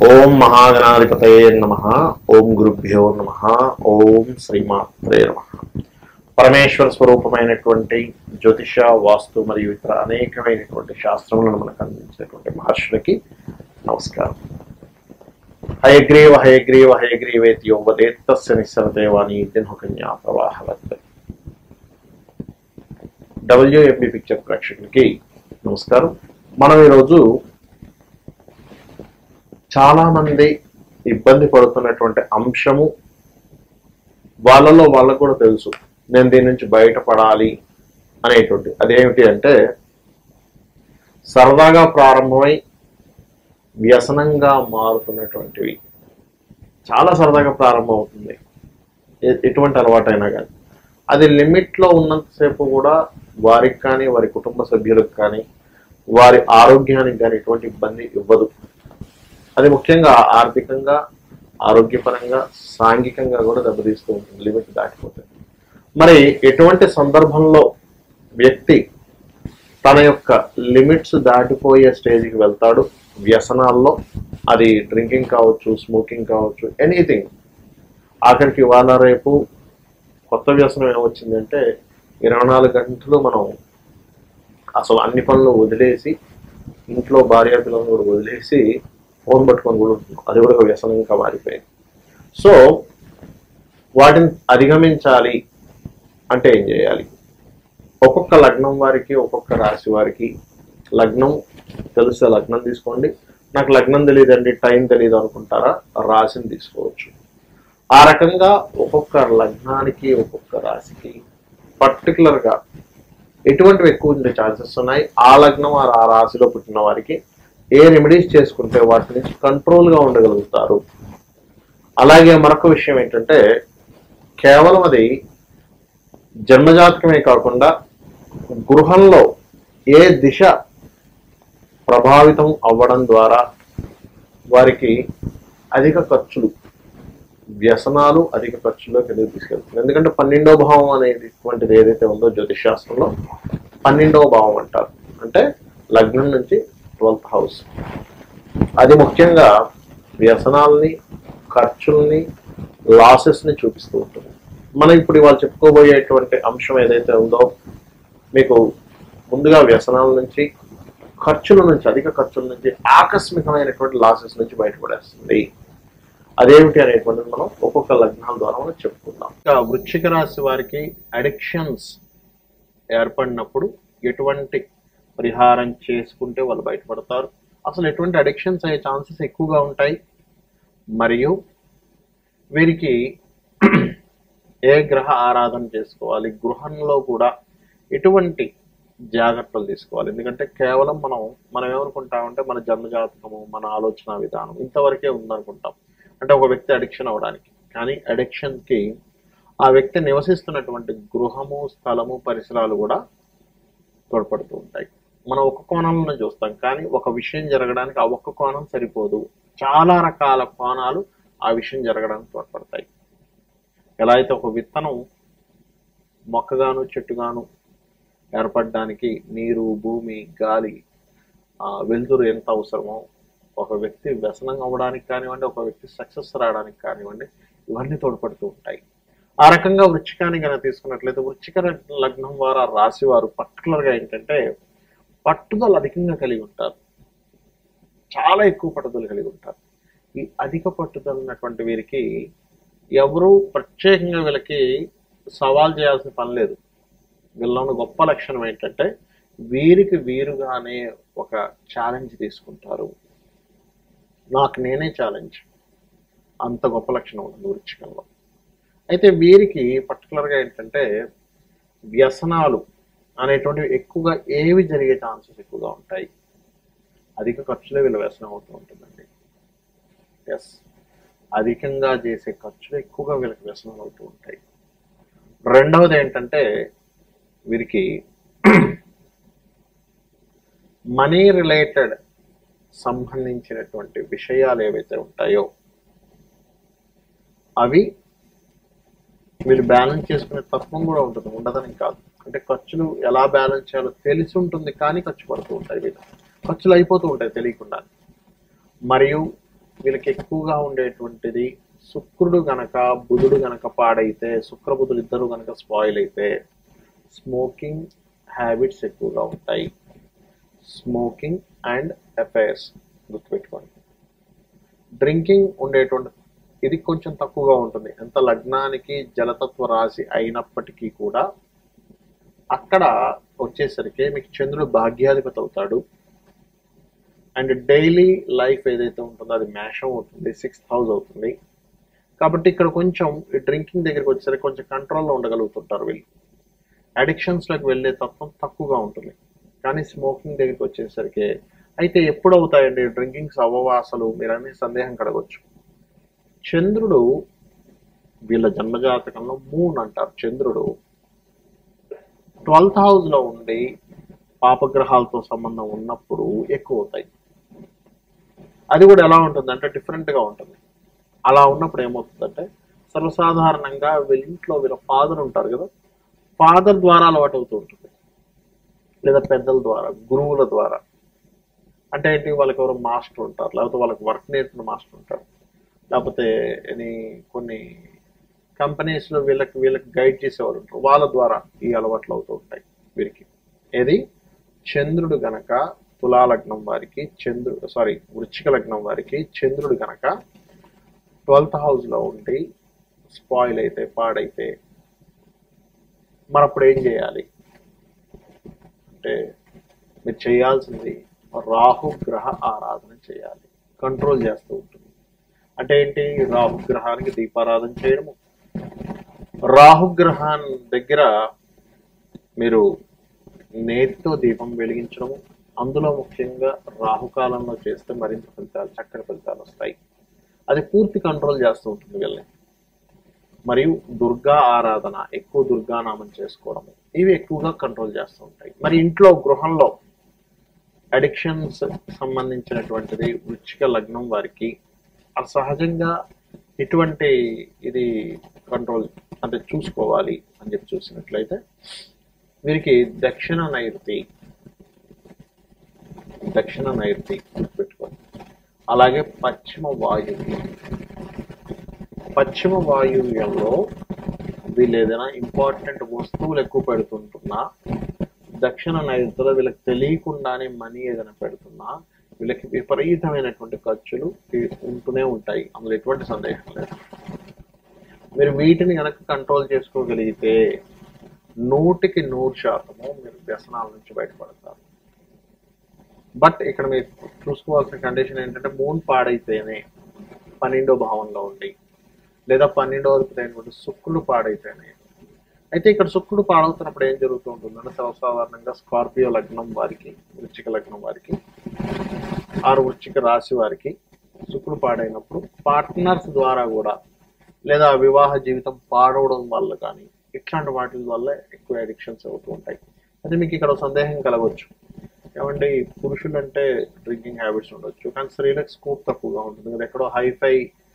ఓం మహాగణాధిపతయే నమ ఓం గురుభ్యో నమ ఓం శ్రీమాత్రే నమ పరమేశ్వర స్వరూపమైనటువంటి జ్యోతిష వాస్తు మరియు ఇతర అనేకమైనటువంటి శాస్త్రములను మనకు అందించినటువంటి మహర్షులకి నమస్కారం హయగ్రీవ హయగ్రీవ హయగ్రీవేతి యోవదేత్తస్య నిస్సరదేవాని దినకన్యా ప్రవాహవత్ డబ్ల్యూఎంబి పిక్చర్ ప్రేక్షకులకి నమస్కారం మనం ఈరోజు చాలా మంది ఇబ్బంది పడుతున్నటువంటి అంశము వాళ్ళలో వాళ్ళకు కూడా తెలుసు నేను దీని నుంచి బయటపడాలి అనేటువంటి అదేమిటి అంటే సరదాగా ప్రారంభమై వ్యసనంగా మారుతున్నటువంటివి చాలా సరదాగా ప్రారంభం అవుతుంది ఎ- ఎటువంటి అలవాటైనా కానీ అది లిమిట్లో ఉన్నంతసేపు కూడా వారికి కానీ వారి కుటుంబ సభ్యులకు కానీ వారి ఆరోగ్యానికి కానీ ఎటువంటి ఇబ్బంది ఇవ్వదు అది ముఖ్యంగా ఆర్థికంగా ఆరోగ్యపరంగా సాంఘికంగా కూడా దెబ్బతీస్తూ ఉంటుంది లిమిట్ దాటిపోతుంది మరి ఎటువంటి సందర్భంలో వ్యక్తి తన యొక్క లిమిట్స్ దాటిపోయే స్టేజ్కి వెళ్తాడు వ్యసనాల్లో అది డ్రింకింగ్ కావచ్చు స్మోకింగ్ కావచ్చు ఎనీథింగ్ ఆఖరికి ఇవాళ రేపు కొత్త వ్యసనం ఏమొచ్చిందంటే ఇరవై నాలుగు గంటలు మనం అసలు అన్ని పనులు వదిలేసి ఇంట్లో భార్య పిల్లలను కూడా వదిలేసి ఫోన్ పట్టుకొని కూడా ఉంటున్నాం అది కూడా ఒక వ్యసనంగా మారిపోయింది సో వాటిని అధిగమించాలి అంటే ఏం చేయాలి ఒక్కొక్క లగ్నం వారికి ఒక్కొక్క రాశి వారికి లగ్నం తెలిసే లగ్నం తీసుకోండి నాకు లగ్నం తెలియదండి టైం తెలియదు అనుకుంటారా రాశిని తీసుకోవచ్చు ఆ రకంగా ఒక్కొక్క లగ్నానికి ఒక్కొక్క రాశికి పర్టికులర్గా ఎటువంటివి ఎక్కువ ఉండే ఛాన్సెస్ ఉన్నాయి ఆ లగ్నం ఆ ఆ రాశిలో పుట్టిన వారికి ఏ రెమెడీస్ చేసుకుంటే వాటి నుంచి కంట్రోల్గా ఉండగలుగుతారు అలాగే మరొక విషయం ఏంటంటే కేవలం అది జన్మజాతకమే కాకుండా గృహంలో ఏ దిశ ప్రభావితం అవ్వడం ద్వారా వారికి అధిక ఖర్చులు వ్యసనాలు అధిక ఖర్చులోకి ఎందుకు తీసుకెళ్తుంది ఎందుకంటే పన్నెండో భావం అనేటువంటిది ఏదైతే ఉందో జ్యోతిష్ శాస్త్రంలో పన్నెండవ భావం అంటారు అంటే లగ్నం నుంచి ట్వెల్త్ హౌస్ అది ముఖ్యంగా వ్యసనాల్ని ఖర్చుల్ని లాసెస్ని చూపిస్తూ ఉంటుంది మనం ఇప్పుడు ఇవాళ చెప్పుకోబోయేటువంటి అంశం ఏదైతే ఉందో మీకు ముందుగా వ్యసనాల నుంచి ఖర్చుల నుంచి అధిక ఖర్చుల నుంచి ఆకస్మికమైనటువంటి లాసెస్ నుంచి బయటపడేస్తుంది అదేమిటి అనేటువంటిది మనం ఒక్కొక్క లగ్నాల ద్వారా మనం చెప్పుకుందాం ఇంకా వృశ్చిక రాశి వారికి అడిక్షన్స్ ఏర్పడినప్పుడు ఎటువంటి పరిహారం చేసుకుంటే వాళ్ళు బయటపడతారు అసలు ఎటువంటి అడిక్షన్స్ అయ్యే ఛాన్సెస్ ఎక్కువగా ఉంటాయి మరియు వీరికి ఏ గ్రహ ఆరాధన చేసుకోవాలి గృహంలో కూడా ఎటువంటి జాగ్రత్తలు తీసుకోవాలి ఎందుకంటే కేవలం మనం మనం ఏమనుకుంటామంటే మన జన్మజాతకము మన ఆలోచన విధానం ఇంతవరకే ఉందనుకుంటాం అంటే ఒక వ్యక్తి అడిక్షన్ అవడానికి కానీ addiction కి ఆ వ్యక్తి నివసిస్తున్నటువంటి గృహము స్థలము పరిసరాలు కూడా తోడ్పడుతూ ఉంటాయి మనం ఒక కోణంలో చూస్తాం కానీ ఒక విషయం జరగడానికి ఆ ఒక్క కోణం సరిపోదు చాలా రకాల కోణాలు ఆ విషయం జరగడానికి తోడ్పడతాయి ఎలా అయితే ఒక విత్తనం మొక్కగాను చెట్టుగాను ఏర్పడడానికి నీరు భూమి గాలి ఆ, వెలుతురు ఎంత అవసరమో ఒక వ్యక్తి వ్యసనం అవ్వడానికి కానివ్వండి ఒక వ్యక్తి సక్సెస్ రావడానికి కానివ్వండి ఇవన్నీ తోడ్పడుతూ ఉంటాయి ఆ రకంగా వృచ్చికాన్ని కనుక తీసుకున్నట్లయితే వృచ్చిక లగ్నం వారు ఆ రాశి వారు పర్టికులర్గా ఏంటంటే పట్టుదల అధికంగా కలిగి ఉంటారు చాలా ఎక్కువ పట్టుదల కలిగి ఉంటారు ఈ అధిక పట్టుదల ఉన్నటువంటి వీరికి ఎవరు ప్రత్యేకంగా వీళ్ళకి సవాల్ చేయాల్సిన పని లేదు వీళ్ళలో ఉన్న గొప్ప లక్షణం ఏంటంటే వీరికి వీరుగానే ఒక ఛాలెంజ్ తీసుకుంటారు నాకు నేనే ఛాలెంజ్ అంత గొప్ప లక్షణం ఉంటుంది వృచ్చికంలో అయితే వీరికి పర్టికులర్గా ఏంటంటే వ్యసనాలు అనేటువంటివి ఎక్కువగా ఏవి జరిగే ఛాన్సెస్ ఎక్కువగా ఉంటాయి అధిక ఖర్చులే వీళ్ళ వ్యసనం అవుతూ ఉంటుందండి ఎస్ అధికంగా చేసే ఖర్చులు ఎక్కువగా వీళ్ళకి వ్యసనం అవుతూ ఉంటాయి రెండవది ఏంటంటే వీరికి మనీ రిలేటెడ్ సంబంధించినటువంటి విషయాలు ఏవైతే ఉంటాయో అవి వీళ్ళు బ్యాలెన్స్ చేసుకునే తత్వం కూడా ఉంటుంది ఉండదని కాదు అంటే ఖర్చులు ఎలా బ్యాలెన్స్ చేయాలో తెలిసి ఉంటుంది కానీ ఖర్చు పడుతూ ఉంటాయి వీళ్ళు ఖర్చులు అయిపోతూ ఉంటాయి తెలియకుండా మరియు వీళ్ళకి ఎక్కువగా ఉండేటువంటిది శుక్రుడు గనక బుధుడు గనక పాడైతే శుక్ర బుధుడు ఇద్దరు గనక స్పాయిల్ అయితే స్మోకింగ్ హ్యాబిట్స్ ఎక్కువగా ఉంటాయి స్మోకింగ్ అండ్ అఫైర్స్ గుర్తుపెట్టుకోండి డ్రింకింగ్ ఉండేటువంటి ఇది కొంచెం తక్కువగా ఉంటుంది ఎంత లగ్నానికి జలతత్వ రాశి అయినప్పటికీ కూడా అక్కడ వచ్చేసరికి మీకు చంద్రుడు భాగ్యాధిపతి అవుతాడు అండ్ డైలీ లైఫ్ ఏదైతే ఉంటుందో అది మేషం అవుతుంది సిక్స్త్ హౌస్ అవుతుంది కాబట్టి ఇక్కడ కొంచెం ఈ డ్రింకింగ్ దగ్గరికి వచ్చేసరికి కొంచెం కంట్రోల్లో ఉండగలుగుతుంటారు వీళ్ళు అడిక్షన్స్లోకి వెళ్ళే తత్వం తక్కువగా ఉంటుంది కానీ స్మోకింగ్ దగ్గరికి వచ్చేసరికి అయితే ఎప్పుడు అవుతాయండి డ్రింకింగ్స్ అవ్వవా అసలు మీరు అనే సందేహం కడగవచ్చు చంద్రుడు వీళ్ళ జన్మజాతకంలో మూన్ అంటారు చంద్రుడు ట్వెల్త్ హౌస్ లో ఉండి పాపగ్రహాలతో సంబంధం ఉన్నప్పుడు ఎక్కువ అవుతాయి అది కూడా ఎలా ఉంటుంది అంటే డిఫరెంట్ గా ఉంటుంది అలా ఉన్నప్పుడు ఏమవుతుందంటే సర్వసాధారణంగా వీళ్ళ ఇంట్లో వీళ్ళ ఫాదర్ ఉంటారు కదా ఫాదర్ ద్వారా అలవాటు అవుతూ ఉంటుంది లేదా పెద్దల ద్వారా గురువుల ద్వారా అంటే ఏంటి వాళ్ళకి ఎవరో మాస్టర్ ఉంటారు లేకపోతే వాళ్ళకి వర్క్ నేర్పిన మాస్టర్ ఉంటారు లేకపోతే ఎనీ కొన్ని కంపెనీస్ లో వీళ్ళకి వీళ్ళకి గైడ్ చేసేవాళ్ళు ఉంటారు వాళ్ళ ద్వారా ఈ అలవాట్లు అవుతూ ఉంటాయి వీరికి ఏది చంద్రుడు గనక తులా లగ్నం వారికి చంద్రుడు సారీ వృచ్చిక లగ్నం వారికి చంద్రుడు గనక ట్వెల్త్ హౌస్ లో ఉండి స్పాయిల్ అయితే పాడైతే మరి అప్పుడు ఏం చేయాలి అంటే మీరు చేయాల్సింది రాహు గ్రహ ఆరాధన చేయాలి కంట్రోల్ చేస్తూ ఉంటుంది అంటే ఏంటి రాహు గ్రహానికి దీపారాధన చేయడము రాహుగ్రహాన్ దగ్గర మీరు నేతితో దీపం వెలిగించడము అందులో ముఖ్యంగా రాహుకాలంలో చేస్తే మరింత ఫలితాలు చక్కటి ఫలితాలు వస్తాయి అది పూర్తి కంట్రోల్ చేస్తూ ఉంటుంది వీళ్ళని మరియు దుర్గా ఆరాధన ఎక్కువ దుర్గానామం చేసుకోవడము ఇవి ఎక్కువగా కంట్రోల్ చేస్తూ ఉంటాయి మరి ఇంట్లో గృహంలో అడిక్షన్స్ సంబంధించినటువంటిది వృచ్చిక లగ్నం వారికి అది సహజంగా ఎటువంటి ఇది కంట్రోల్ అంటే చూసుకోవాలి అని చెప్పి చూసినట్లయితే వీరికి దక్షిణ నైరుతి దక్షిణ నైరుతి పెట్టుకోండి అలాగే పశ్చిమ వాయువ్యం పశ్చిమ వాయువ్యంలో వీళ్ళు ఏదైనా ఇంపార్టెంట్ వస్తువులు ఎక్కువ పెడుతుంటున్నా దక్షిణ నైరుతిలో వీళ్ళకి తెలియకుండానే మనీ ఏదైనా పెడుతున్నా వీళ్ళకి విపరీతమైనటువంటి ఖర్చులు ఈ- ఉంటూనే ఉంటాయి అందులో ఎటువంటి సందేహం లేదు మీరు వీటిని కనుక కంట్రోల్ చేసుకోగలిగితే నూటికి నూరు శాతము మీరు వ్యసనాల నుంచి బయటపడతారు బట్ ఇక్కడ మీరు చూసుకోవాల్సిన కండిషన్ ఏంటంటే మూన్ పాడైతేనే పన్నెండో భావంలో ఉండి లేదా పన్నెండో అయినటువంటి శుక్రుడు పాడైతేనే అయితే ఇక్కడ శుక్రుడు పాడవుతున్నప్పుడు ఏం జరుగుతూ ఉంటుందంటే సర్వసాధారణంగా స్కార్పియో లగ్నం వారికి వృచ్చిక లగ్నం వారికి ఆరు వృచ్చిక రాశి వారికి శుక్రుడు పాడైనప్పుడు పార్ట్నర్స్ ద్వారా కూడా లేదా వివాహ జీవితం పాడవడం వల్ల కానీ ఇట్లాంటి వాటి వల్ల ఎక్కువ అడిక్షన్స్ అవుతూ ఉంటాయి అయితే మీకు ఇక్కడ ఒక సందేహం కలగవచ్చు ఏమంటే పురుషులు అంటే డ్రింకింగ్ హ్యాబిట్స్ ఉండొచ్చు కానీ స్త్రీలకు స్కోప్ తక్కువగా ఉంటుంది కదా ఎక్కడో హైఫై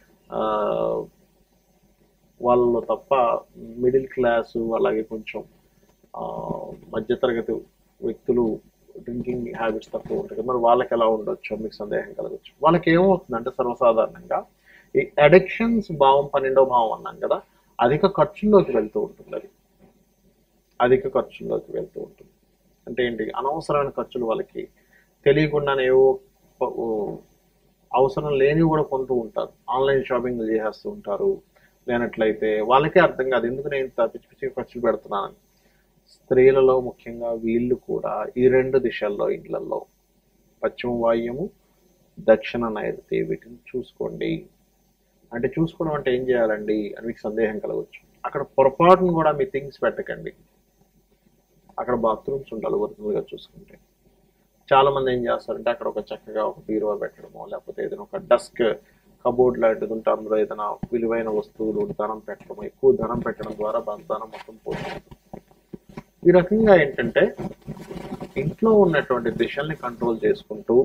వాళ్ళలో తప్ప మిడిల్ క్లాస్ అలాగే కొంచెం ఆ, మధ్యతరగతి వ్యక్తులు డ్రింకింగ్ హ్యాబిట్స్ తక్కువ ఉంటాయి కదా మరి వాళ్ళకి ఎలా ఉండొచ్చు మీకు సందేహం కలగచ్చు వాళ్ళకి ఏమవుతుందంటే సర్వసాధారణంగా ఈ అడిక్షన్స్ భావం పన్నెండో భావం అన్నాం కదా అధిక ఖర్చుల్లోకి వెళ్తూ ఉంటుంది అది అధిక ఖర్చుల్లోకి వెళ్తూ ఉంటుంది అంటే ఏంటి అనవసరమైన ఖర్చులు వాళ్ళకి తెలియకుండానే ఏవో ప- ఓ అవసరం లేనివి కూడా కొంటూ ఉంటారు ఆన్లైన్ షాపింగ్ చేసేస్తూ ఉంటారు లేనట్లయితే వాళ్ళకే అర్థం కాదు ఎందుకు నేను ఇంత పిచ్చి పిచ్చి ఖర్చులు పెడుతున్నానని స్త్రీలలో ముఖ్యంగా వీళ్ళు కూడా ఈ రెండు దిశల్లో ఇళ్లలో పశ్చిమ వాయుము దక్షిణ నైరుతి వీటిని చూసుకోండి అంటే చూసుకోవడం అంటే ఏం చేయాలండి అని మీకు సందేహం కలగవచ్చు అక్కడ పొరపాటును కూడా మీ థింగ్స్ పెట్టకండి అక్కడ బాత్రూమ్స్ ఉండాలి ఒరిజినల్ గా చూసుకుంటే చాలా మంది ఏం చేస్తారంటే అక్కడ ఒక చక్కగా ఒక బీరువా పెట్టడమో లేకపోతే ఏదైనా ఒక డస్క్ కబోర్డ్ లాంటిది ఉంటే అందులో ఏదైనా విలువైన వస్తువులు ధనం పెట్టడము ఎక్కువ ధనం పెట్టడం ద్వారా దాని ధనం మొత్తం పోతుంది ఈ రకంగా ఏంటంటే ఇంట్లో ఉన్నటువంటి దిశల్ని కంట్రోల్ చేసుకుంటూ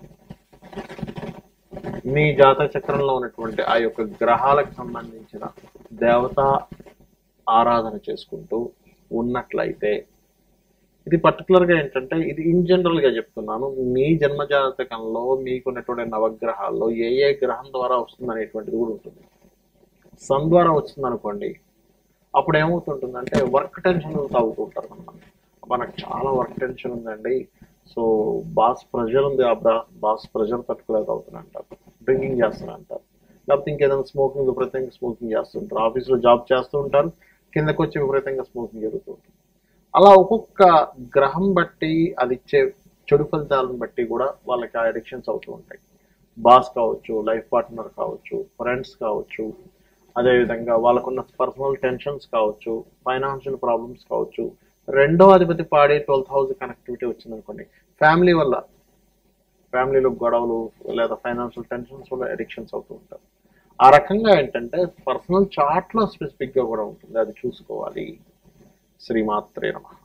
మీ జాతక చక్రంలో ఉన్నటువంటి ఆ యొక్క గ్రహాలకు సంబంధించిన దేవత ఆరాధన చేసుకుంటూ ఉన్నట్లయితే ఇది particular గా ఏంటంటే ఇది ఇన్ జనరల్ గా చెప్తున్నాను మీ జన్మ జాతకంలో మీకున్నటువంటి నవగ్రహాల్లో ఏ ఏ గ్రహం ద్వారా వస్తుంది అనేటువంటిది కూడా ఉంటుంది సన్ ద్వారా వచ్చింది అనుకోండి అప్పుడు ఏమవుతుంటుందంటే వర్క్ టెన్షన్ తాగుతూ ఉంటారు మనం మనకు చాలా వర్క్ టెన్షన్ ఉందండి సో బాస్ ప్రెషర్ ఉంది ఆ బాస్ ప్రెషర్ తట్టుకోలేక అవుతున్నా అంటారు డ్రింకింగ్ చేస్తున్నా అంటారు లేకపోతే ఇంకేదైనా స్మోకింగ్ విపరీతంగా స్మోకింగ్ చేస్తుంటారు ఆఫీస్లో జాబ్ చేస్తూ ఉంటారు కిందకు వచ్చి విపరీతంగా స్మోకింగ్ జరుగుతూ ఉంటుంది అలా ఒక్కొక్క గ్రహం బట్టి అది ఇచ్చే చెడు ఫలితాలను బట్టి కూడా వాళ్ళకి ఆ అడిక్షన్స్ అవుతూ ఉంటాయి బాస్ కావచ్చు లైఫ్ పార్ట్నర్ కావచ్చు ఫ్రెండ్స్ కావచ్చు అదేవిధంగా వాళ్ళకున్న పర్సనల్ టెన్షన్స్ కావచ్చు ఫైనాన్షియల్ ప్రాబ్లమ్స్ కావచ్చు రెండో అధిపతి పాడే ట్వెల్త్ హౌస్ కనెక్టివిటీ వచ్చింది అనుకోండి ఫ్యామిలీ వల్ల ఫ్యామిలీలో గొడవలు లేదా ఫైనాన్షియల్ టెన్షన్స్ వల్ల అడిక్షన్స్ అవుతూ ఉంటారు ఆ రకంగా ఏంటంటే పర్సనల్ చార్ట్లో స్పెసిఫిక్గా కూడా ఉంటుంది అది చూసుకోవాలి శ్రీమాత్రే నమ